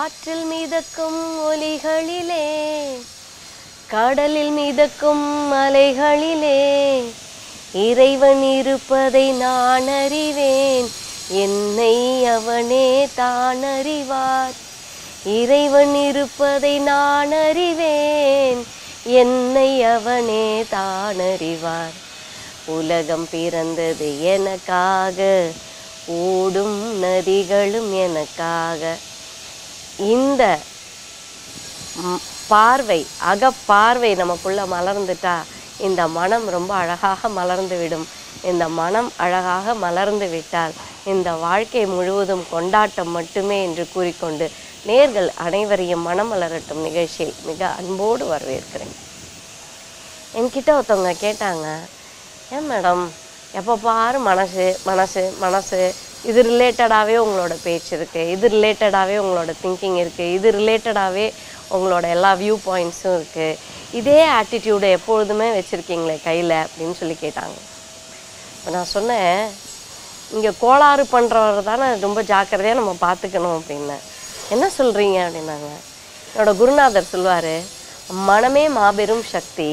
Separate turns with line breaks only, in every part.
காற்றில் மிதக்கும் ஒலிகளிலே கடலில் மிதக்கும் அலைகளிலே இறைவன் இருப்பதை நான் அறிவேன் என்னை அவனே தான் அறிவார் இறைவன் இருப்பதை நான் அறிவேன் என்னை அவனே தான் அறிவார் உலகம் பிறந்தது எனக்காக ஓடும் நதிகளும் எனக்காக இந்த ம், பார்வை அகப்பார்வை நமக்குள்ள மலர்ந்துட்டா இந்த மனம் ரொம்ப அழகாக மலர்ந்து விடும் இந்த மனம் அழகாக மலர்ந்து விட்டால் இந்த வாழ்க்கை முழுவதும் கொண்டாட்டம் மட்டுமே என்று கூறிக்கொண்டு நேர்கள் அனைவரையும் மனம் மலரட்டும் நிகழ்ச்சியில் மிக அன்போடு வரவேற்கிறேன் என்கிட்ட ஒருத்தவங்க கேட்டாங்க ஏன் மேடம் எப்போ பாரு மனசு மனசு மனசு இது ரிலேட்டடாகவே உங்களோட பேச்சு இருக்குது இது ரிலேட்டடாகவே உங்களோட திங்கிங் இருக்குது இது ரிலேட்டடாகவே உங்களோட எல்லா வியூ பாயிண்ட்ஸும் இருக்குது இதே ஆட்டிடியூடை எப்பொழுதுமே வச்சுருக்கீங்களே கையில் அப்படின்னு சொல்லி கேட்டாங்க இப்போ நான் சொன்னேன் இங்கே கோளாறு பண்ணுறவர் தானே ரொம்ப ஜாக்கிரதையாக நம்ம பார்த்துக்கணும் அப்படின்னேன் என்ன சொல்கிறீங்க அப்படின்னாங்க என்னோட குருநாதர் சொல்லுவார் மனமே மாபெரும் சக்தி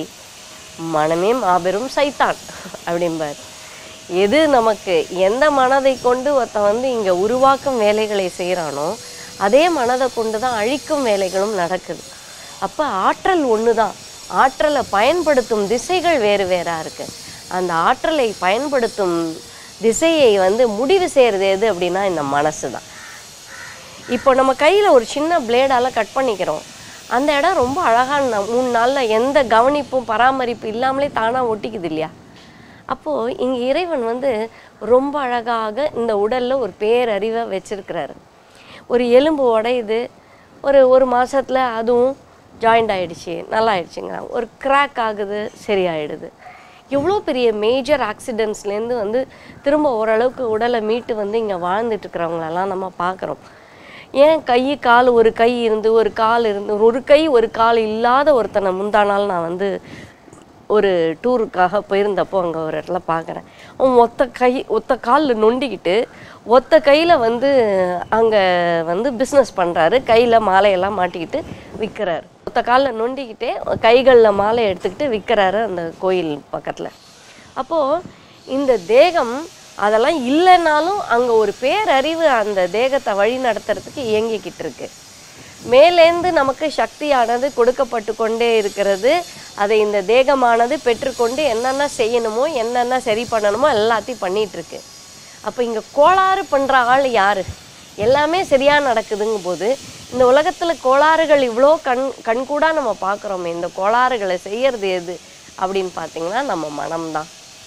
மனமே மாபெரும் சைத்தான் அப்படிம்பார் எது நமக்கு எந்த மனதை கொண்டு ஒருத்தன் வந்து இங்கே உருவாக்கும் வேலைகளை செய்கிறானோ அதே மனதை கொண்டு தான் அழிக்கும் வேலைகளும் நடக்குது அப்போ ஆற்றல் ஒன்று தான் ஆற்றலை பயன்படுத்தும் திசைகள் வேறு வேறா இருக்கு அந்த ஆற்றலை பயன்படுத்தும் திசையை வந்து முடிவு செய்கிறது எது அப்படின்னா இந்த மனசு தான் இப்போ நம்ம கையில் ஒரு சின்ன பிளேடால் கட் பண்ணிக்கிறோம் அந்த இடம் ரொம்ப அழகாக ந- மூணு நாளில் எந்த கவனிப்பும் பராமரிப்பு இல்லாமலே தானாக ஒட்டிக்குது இல்லையா அப்போது இங்கே இறைவன் வந்து ரொம்ப அழகாக இந்த உடலில் ஒரு பேரறிவை வச்சிருக்கிறாரு ஒரு எலும்பு உடையுது ஒரு ஒரு மாசத்துல அதுவும் ஜாயிண்ட் ஆயிடுச்சு நல்லா ஆயிடுச்சுங்கிறாங்க ஒரு கிராக் ஆகுது சரியாயிடுது எவ்வளோ பெரிய மேஜர் ஆக்சிடென்ட்ஸ்லேருந்து வந்து திரும்ப ஓரளவுக்கு உடலை மீட்டு வந்து இங்கே வாழ்ந்துட்டு இருக்கிறவங்களெல்லாம் நம்ம பார்க்குறோம் ஏன் கை கால் ஒரு கை இருந்து ஒரு கால் இருந்து ஒரு கை ஒரு கால் இல்லாத ஒருத்தனை முந்தா நாள் நான் வந்து ஒரு டூருக்காக போயிருந்தப்போ அங்கே ஒரு இடத்துல பார்க்குறேன் அவன் ஒத்த கை ஒத்த காலில் நொண்டிக்கிட்டு ஒத்த கையில் வந்து அங்கே வந்து பிஸ்னஸ் பண்ணுறாரு கையில் மாலையெல்லாம் மாட்டிக்கிட்டு விற்கிறாரு ஒத்த காலில் நொண்டிக்கிட்டே கைகளில் மாலை எடுத்துக்கிட்டு விற்கிறாரு அந்த கோயில் பக்கத்தில் அப்போது இந்த தேகம் அதெல்லாம் இல்லைனாலும் அங்கே ஒரு பேரறிவு அந்த தேகத்தை வழி நடத்துறதுக்கு இயங்கிக்கிட்டு இருக்கு மேலேந்து நமக்கு சக்தியானது கொடுக்கப்பட்டு கொண்டே இருக்கிறது அதை இந்த தேகமானது பெற்றுக்கொண்டு என்னென்ன செய்யணுமோ என்னென்ன சரி பண்ணணுமோ எல்லாத்தையும் பண்ணிட்டு இருக்கு அப்போ இங்கே கோளாறு பண்ணுற ஆள் யாரு எல்லாமே சரியாக நடக்குதுங்கும் போது இந்த உலகத்தில் கோளாறுகள் இவ்வளோ கண் கண்கூடா நம்ம பார்க்குறோமே இந்த கோளாறுகளை செய்யறது எது அப்படின்னு பார்த்தீங்கன்னா நம்ம மனம்தான்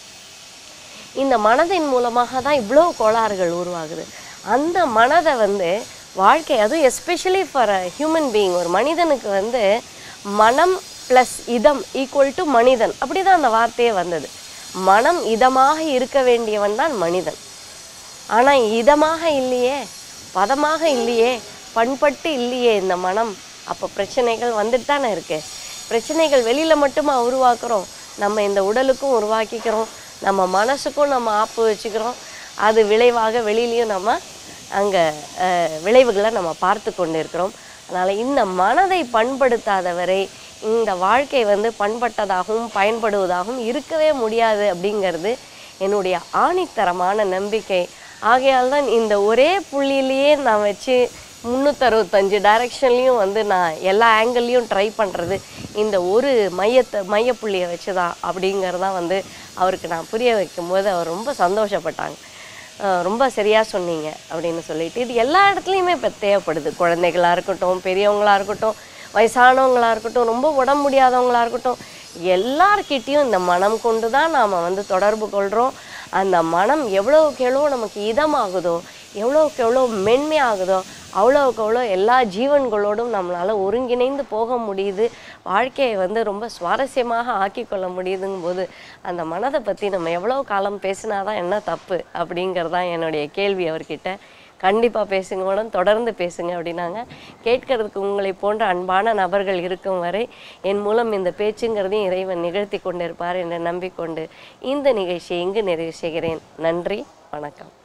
இந்த மனதின் மூலமாக தான் இவ்வளோ கோளாறுகள் உருவாகுது அந்த மனதை வந்து வாழ்க்கை அதுவும் especially for a human being ஒரு மனிதனுக்கு வந்து மனம் ப்ளஸ் இதம் ஈக்குவல் டு மனிதன் அப்படி தான் அந்த வார்த்தையே வந்தது மனம் இதமாக இருக்க வேண்டியவன் தான் மனிதன் ஆனால் இதமாக இல்லையே பதமாக இல்லையே பண்பட்டு இல்லையே இந்த மனம் அப்போ பிரச்சனைகள் வந்துட்டு தானே இருக்கு பிரச்சனைகள் வெளியில் மட்டுமா உருவாக்குறோம் நம்ம இந்த உடலுக்கும் உருவாக்கிக்கிறோம் நம்ம மனசுக்கும் நம்ம ஆப்பு வச்சுக்கிறோம் அது விளைவாக வெளியிலையும் நம்ம அங்கே விளைவுகளை நம்ம பார்த்து கொண்டு இருக்கிறோம் அதனால் இந்த மனதை பண்படுத்தாதவரை இந்த வாழ்க்கை வந்து பண்பட்டதாகவும் பயன்படுவதாகவும் இருக்கவே முடியாது அப்படிங்கிறது என்னுடைய ஆணித்தரமான நம்பிக்கை ஆகையால் தான் இந்த ஒரே புள்ளியிலேயே நான் வச்சு முந்நூற்றறுபத்தஞ்சு டைரக்ஷன்லேயும் வந்து நான் எல்லா ஆங்கிள்லேயும் ட்ரை பண்ணுறது இந்த ஒரு மையத்தை மையப்புள்ளியை வச்சு தான் அப்படிங்கிறதான் வந்து அவருக்கு நான் புரிய வைக்கும்போது அவர் ரொம்ப சந்தோஷப்பட்டாங்க அஹ் ரொம்ப சரியாக சொன்னீங்க அப்படின்னு சொல்லிட்டு இது எல்லா இடத்துலையுமே இப்போ தேவைப்படுது குழந்தைகளாக இருக்கட்டும் பெரியவங்களா இருக்கட்டும் வயசானவங்களா இருக்கட்டும் ரொம்ப உடம்பு முடியாதவங்களா இருக்கட்டும் எல்லார்கிட்டேயும் இந்த மனம் கொண்டு தான் நாம் வந்து தொடர்பு கொள்கிறோம் அந்த மனம் எவ்வளோக்கு எவ்வளோ நமக்கு இதமாகுதோ எவ்வளோக்கு எவ்வளோ மென்மையாகுதோ அவ்வளோக்கு அவ்வளோ எல்லா ஜீவன்களோடும் நம்மளால் ஒருங்கிணைந்து போக முடியுது வாழ்க்கையை வந்து ரொம்ப சுவாரஸ்யமாக ஆக்கிக்கொள்ள முடியுதுங்கும் போது அந்த மனதை பற்றி நம்ம எவ்வளோ காலம் பேசினாதான் என்ன தப்பு அப்படிங்கிறதான் என்னுடைய கேள்வி அவர்கிட்ட கண்டிப்பாக பேசுங்க மேடம் தொடர்ந்து பேசுங்க அப்படின்னாங்க கேட்கறதுக்கு உங்களை போன்ற அன்பான நபர்கள் இருக்கும் வரை என் மூலம் இந்த பேச்சுங்கிறதையும் இறைவன் நிகழ்த்தி கொண்டிருப்பார் என்று நம்பிக்கொண்டு இந்த நிகழ்ச்சியை இங்கு நிறைவு செய்கிறேன் நன்றி வணக்கம்